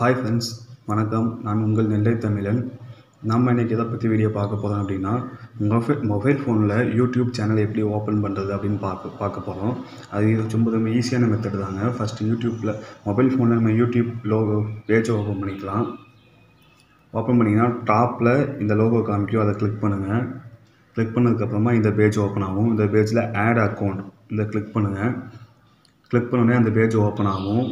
hi friends வணக்கம் நான் உங்கள் நெல்லை தமிழன் நம்ம இன்றைக்கி எதை பற்றி வீடியோ பார்க்க போகிறோம் அப்படின்னா மொபைல் மொபைல் ஃபோனில் யூடியூப் சேனல் எப்படி ஓப்பன் பண்ணுறது அப்படின்னு பார்க்க பார்க்க போகிறோம் அது இது ரொம்ப ரொம்ப ஈஸியான மெத்தட் தாங்க ஃபஸ்ட்டு யூடியூப்பில் மொபைல் ஃபோனில் நம்ம யூடியூப் லோகோ பேஜை ஓப்பன் பண்ணிக்கலாம் ஓப்பன் பண்ணிங்கன்னா டாப்பில் இந்த லோகோ காமிக்கும் அதை கிளிக் பண்ணுங்கள் கிளிக் பண்ணதுக்கப்புறமா இந்த பேஜ் ஓப்பன் ஆகும் இந்த பேஜில் ஆட் அக்கௌண்ட் இதை கிளிக் பண்ணுங்கள் கிளிக் பண்ணோடனே அந்த பேஜ் ஓப்பன் ஆகும்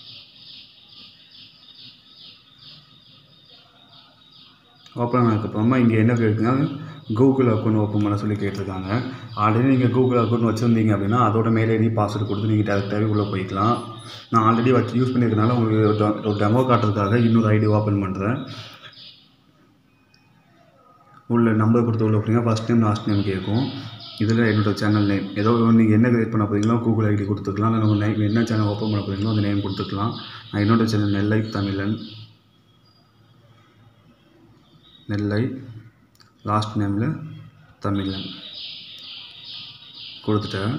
ஓப்பன் ஆனதுக்கப்புறமா இங்கே என்ன கேட்குன்னா கூகுள் அக்கௌண்ட் ஓப்பன் பண்ண சொல்லி கேட்டிருக்காங்க ஆல்ரெடி நீங்கள் கூகுள் அக்கௌண்ட் வச்சுருந்தீங்க அப்படின்னா அதோட மெயில் ஐடி பாஸ்வேர்டு கொடுத்து நீங்கள் டேரெக்டாகவே உள்ளே போய்க்கலாம் நான் ஆல்ரெடி வச்சு யூஸ் பண்ணியிருக்கனால உங்களுக்கு ஒரு டெ- ஒரு டெமோ காட்டுறதுக்காக இன்னொரு ஐடி ஓப்பன் பண்ணுறேன் உள்ள நம்பர் கொடுத்து உள்ள போனீங்கன்னா ஃபஸ்ட் நேம் லாஸ்ட் நேம் கேட்கும் இதில் என்னோடய சேனல் நேம் ஏதோ நீங்கள் என்ன கிரியேட் பண்ண போகிறீங்களோ கூகுள் ஐடி கொடுத்துக்கலாம் இல்லை உங்கள் நேம் என்ன சேனல் ஓப்பன் பண்ண போகிறீங்களோ அந்த நேம் கொடுத்துக்கலாம் நான் என்னோட சேனல் நெல்லை தமிழன் நெல்லை லாஸ்ட் நேமில் தமிழன் கொடுத்துட்டேன்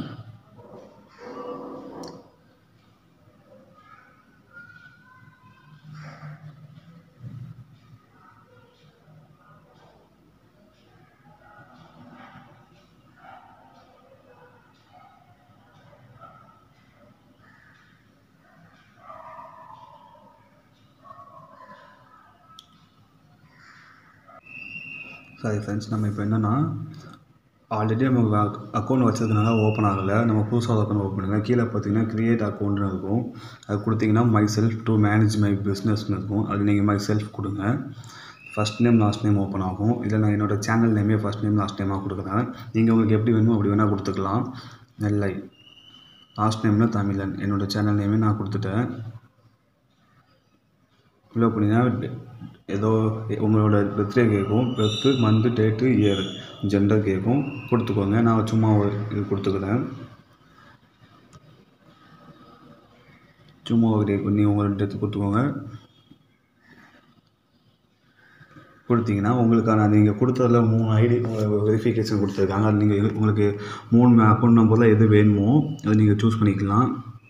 சரி ஃப்ரெண்ட்ஸ் நம்ம இப்போ என்னென்னா ஆல்ரெடி நம்ம அக்கௌண்ட் வச்சதுனால ஓப்பன் ஆகலை நம்ம புதுசாக அக்கௌண்ட் ஓப்பன் பண்ணலாம் கீழே பார்த்தீங்கன்னா க்ரியேட் அக்கௌண்ட்னு இருக்கும் அது கொடுத்தீங்கன்னா myself to manage my பிஸ்னஸ்னு இருக்கும் அது நீங்கள் மை செல்ஃப் கொடுங்க first name last name open ஆகும் இதில் நான் என்னோட சேனல் நேமே ஃபஸ்ட் நேம் லாஸ்ட் நேமாக கொடுக்குறேன் நீங்கள் உங்களுக்கு எப்படி வேணுமோ அப்படி வேணால் கொடுத்துக்கலாம் நெல்லை லாஸ்ட் நேம்னா தமிழன் என்னோட சேனல் நேமே நான் கொடுத்துட்டேன் உள்ளே போனீங்கன்னா ஏதோ உங்களோட பர்த்டே கேட்கும் birth month date year gender கேட்கும் கொடுத்துக்கோங்க நான் சும்மா ஒரு இது கொடுத்துக்கிறேன் சும்மா ஒரு டேட் நீங்கள் உங்களோட டேட்டு கொடுத்துக்கோங்க கொடுத்தீங்கன்னா உங்களுக்கான நீங்கள் கொடுத்ததுல மூணு ஐடி வெரிஃபிகேஷன் கொடுத்துருக்காங்க அது நீங்கள் உங்களுக்கு மூணு அக்கௌண்ட் நம்பரில் எது வேணுமோ அதை நீங்கள் சூஸ் பண்ணிக்கலாம்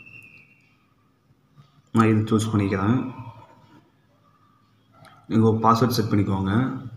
நான் இது சூஸ் பண்ணிக்கிறேன் நீங்கள் பாஸ்வேர்ட் செட் பண்ணிக்கோங்க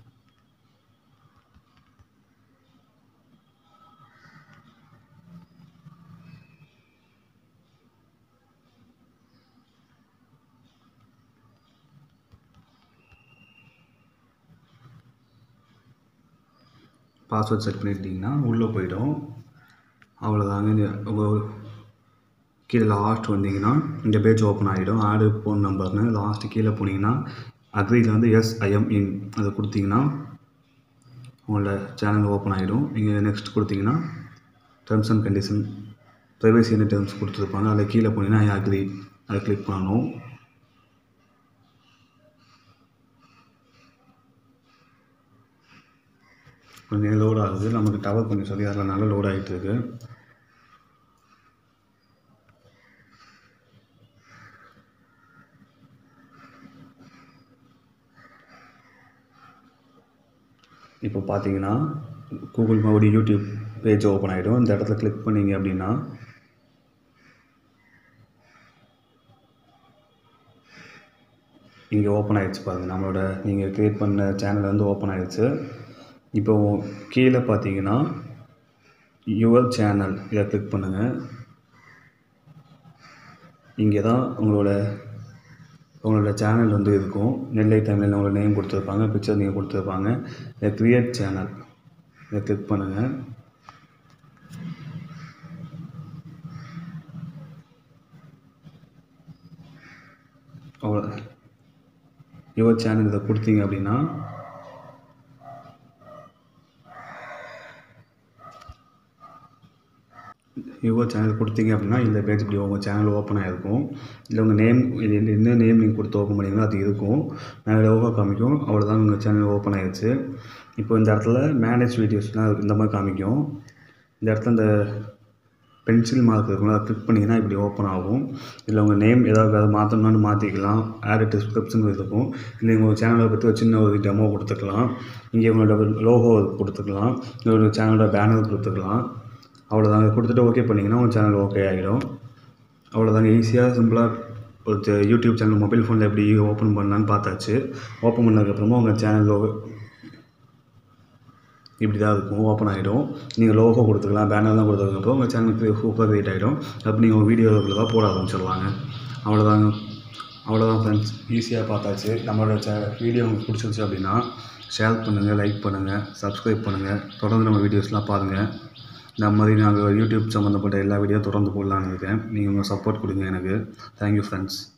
பாஸ்வேர்ட் செட் பண்ணிட்டீங்கன்னா உள்ளே போயிடும் அவ்வளோதாங்க இந்த உங்கள் கீழே லாஸ்ட் வந்தீங்கன்னா இந்த பேஜ் ஓப்பன் ஆகிடும் ஆடு ஃபோன் நம்பர்னு லாஸ்ட்டு கீழே போனீங்கன்னா அக்ரியில் வந்து எஸ் ஐஎம் இன் அதை கொடுத்தீங்கன்னா உங்களோட சேனல் ஓப்பன் ஆகிடும் நீங்கள் நெக்ஸ்ட் கொடுத்தீங்கன்னா டேர்ம்ஸ் அண்ட் கண்டிஷன் ப்ரைவசி என்ன டேர்ம்ஸ் கொடுத்துருப்பாங்க அதில் கீழே போனீங்கன்னா ஐ அக்ரி அதை கிளிக் பண்ணணும் கொஞ்சம் லோட் ஆகுது நமக்கு டவர் கொஞ்சம் சொல்லி அதில் நல்லா லோட் ஆகிட்டு இருக்கு இப்போ பார்த்தீங்கன்னா கூகுள் மறுபடியும் யூடியூப் பேஜ் ஓப்பன் ஆகிடும் இந்த இடத்துல கிளிக் பண்ணீங்க அப்படின்னா இங்கே ஓப்பன் ஆயிடுச்சு பாருங்கள் நம்மளோட நீங்கள் க்ரியேட் பண்ண சேனல் வந்து ஓப்பன் ஆயிடுச்சு இப்போ கீழே பார்த்தீங்கன்னா யுவர் சேனல் இதை கிளிக் பண்ணுங்கள் இங்கே தான் உங்களோட உங்களோட சேனல் வந்து இருக்கும் நெல்லை தமிழில் உங்களோட நேம் கொடுத்துருப்பாங்க பிக்சர் நீங்கள் கொடுத்துருப்பாங்க இதை க்ரியேட் சேனல் இதை கிளிக் பண்ணுங்கள் அவ்வளோ யுவர் சேனல் இதை கொடுத்தீங்க அப்படின்னா யுவர் சேனல் கொடுத்தீங்க அப்படின்னா இந்த பேஜ் இப்படி உங்கள் சேனல் ஓப்பன் ஆகிருக்கும் இல்லை உங்கள் நேம் இது என்ன- என்ன நேம் நீங்கள் கொடுத்து ஓப்பன் பண்ணீங்களோ அது இருக்கும் மேலே லோகோ காமிக்கும் அவ்வளோதான் உங்கள் சேனல் ஓப்பன் ஆயிடுச்சு இப்போ இந்த இடத்துல மேனேஜ் வீடியோஸ்லாம் இந்த மாதிரி காமிக்கும் இந்த இடத்துல இந்த பென்சில் மார்க் இருக்குங்களா அதை கிளிக் பண்ணிங்கன்னா இப்படி ஓப்பன் ஆகும் இல்லை உங்கள் நேம் ஏதாவது வேறு மாற்றணும்னு மாற்றிக்கலாம் ஆட் டிஸ்கிரிப்ஷன் இருக்கும் இல்லை உங்கள் சேனலை பற்றி ஒரு சின்ன ஒரு டெமோ கொடுத்துக்கலாம் இங்கே உங்களோட லோகோ கொடுத்துக்கலாம் உங்களோட சேனலோட பேனர் கொடுத்துக்கலாம் அவ்வளோதாங்க கொடுத்துட்டு ஓகே பண்ணிங்கன்னா உங்கள் சேனல் ஓகே ஆகிடும் அவ்வளோதாங்க ஈஸியாக சிம்பிளாக ஒரு தெ- யூடியூப் சேனல் மொபைல் ஃபோனில் எப்படி ஓப்பன் பண்ணலான்னு பார்த்தாச்சு ஓப்பன் பண்ணதுக்கப்புறமா உங்கள் சேனல் லோகோ இப்படி தான் இருக்கும் ஓப்பன் ஆகிடும் நீங்கள் லோகோ கொடுத்துக்கலாம் பேனர்லாம் கொடுத்ததுக்கப்புறம் உங்கள் சேனலுக்கு சூப்பர் கிரியேட் ஆகிடும் அப்போ நீங்கள் உங்கள் வீடியோவில் தான் போட ஆரம்பிச்சிடலாங்க அவ்வளோதாங்க அவ்வளோதான் ஃப்ரெண்ட்ஸ் ஈஸியாக பார்த்தாச்சு நம்மளோட சே வீடியோ உங்களுக்கு பிடிச்சிருந்துச்சு அப்படின்னா ஷேர் பண்ணுங்கள் லைக் பண்ணுங்கள் சப்ஸ்கிரைப் பண்ணுங்கள் தொடர்ந்து நம்ம வீடியோஸ்லாம் பாருங்கள் இந்த மாதிரி நாங்கள் யூடியூப் சம்மந்தப்பட்ட எல்லா வீடியோ தொடர்ந்து போடலான்னு இருக்கேன் நீங்கள் உங்கள் சப்போர்ட் கொடுங்க எனக்கு தேங்க்யூ ஃப்ரெண்ட்ஸ்